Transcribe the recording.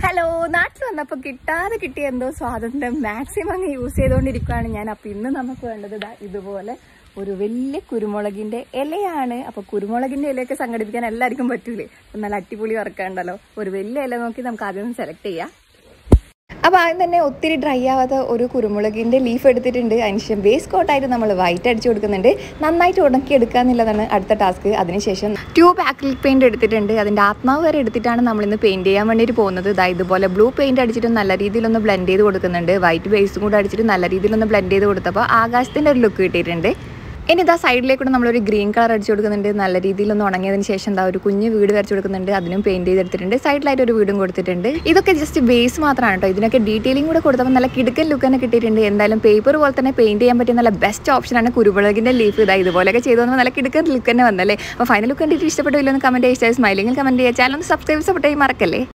hello നാട്ടിൽ വന്നപ്പോൾ കിട്ടാതെ കിട്ടിയ എന്തോ സ്വാതന്ത്ര്യം മാക്സിമം അങ്ങ് യൂസ് ചെയ്തുകൊണ്ടിരിക്കുകയാണ് ഞാൻ അപ്പം ഇന്ന് നമുക്ക് വേണ്ടത് ദാ ഇതുപോലെ ഒരു വലിയ കുരുമുളകിന്റെ ഇലയാണ് അപ്പൊ കുരുമുളകിന്റെ ഇലയൊക്കെ സംഘടിപ്പിക്കാൻ എല്ലാവർക്കും പറ്റൂലേ അപ്പൊ നല്ല അടിപൊളി വർക്കുണ്ടല്ലോ ഒരു വലിയ ഇല നോക്കി നമുക്ക് ആദ്യം സെലക്ട് ചെയ്യാം അപ്പോൾ ആദ്യം തന്നെ ഒത്തിരി ഡ്രൈ ആവാത്ത ഒരു കുരുമുളകിൻ്റെ ലീഫ് എടുത്തിട്ടുണ്ട് അതിനുശേഷം ബേസ് കോട്ടായിട്ട് നമ്മൾ വൈറ്റ് അടിച്ചു കൊടുക്കുന്നുണ്ട് നന്നായിട്ട് ഉണക്കി എടുക്കുക എന്നുള്ളതാണ് അടുത്ത ടാസ്ക് അതിനുശേഷം ട്യൂബ് ആക്രിലിക് പെയിൻറ് എടുത്തിട്ടുണ്ട് അതിൻ്റെ ആത്മാവ് വരെ എടുത്തിട്ടാണ് നമ്മളിന്ന് പെയിൻറ് ചെയ്യാൻ വേണ്ടിയിട്ട് പോകുന്നത് ഇതാ ഇതുപോലെ ബ്ലൂ പെയിൻറ് അടിച്ചിട്ട് നല്ല രീതിയിലൊന്ന് ബ്ലെൻഡ് ചെയ്ത് കൊടുക്കുന്നുണ്ട് വൈറ്റ് ബേസും കൂടെ അടിച്ചിട്ട് നല്ല രീതിയിലൊന്ന് ബ്ലെൻഡ് ചെയ്ത് കൊടുത്തപ്പോൾ ആകാശത്തിൻ്റെ ഒരു ലുക്ക് കിട്ടിയിട്ടുണ്ട് ഇനി ഇതാ സൈഡിലേക്കൂടെ നമ്മളൊരു ഗ്രീൻ കളർ അടിച്ചു കൊടുക്കുന്നുണ്ട് നല്ല രീതിയിൽ ഒന്ന് ഉണങ്ങിയതിന് ശേഷം എന്താ ഒരു കുഞ്ഞ് വീട് വരച്ചു കൊടുക്കുന്നുണ്ട് അതിനും പെയിന്റ് ചെയ്തെടുത്തിട്ടുണ്ട് സൈഡിലായിട്ട് ഒരു വീടും കൊടുത്തിട്ടുണ്ട് ഇതൊക്കെ ജസ്റ്റ് ബേസ് മാത്രമാണ് കേട്ടോ ഇതിനൊക്കെ ഡീറ്റെയിലിംഗ് കൂടെ കൊടുത്തപ്പോൾ നല്ല കിടുക്കൻ ലുക്ക് തന്നെ കിട്ടിയിട്ടുണ്ട് എന്തായാലും പേപ്പർ പോലെ തന്നെ പെയിന്റ് ചെയ്യാൻ പറ്റിയ നല്ല ബെസ്റ്റ് ഓപ്ഷനാണ് കുരുമുളകിന്റെ ലീഫ് ഇതാ ഇതുപോലെയൊക്കെ ചെയ്തു വന്നപ്പോൾ നല്ല കിടുക്കൻ ലുക്ക് തന്നെ വന്നല്ലേ അപ്പോൾ ഫൈനൽ ലുക്ക് കണ്ടിട്ട് ഇഷ്ടപ്പെട്ടില്ലെന്ന് കമന്റ് ചെയ്യുക സ്മൈലിംഗിൽ കമന്റ് ചെയ്യുക ചാനൽ ഒന്ന് സബ്സ്ക്രൈബ് സപ്പോർട്ട് ചെയ്യാൻ മറക്കല്ലേ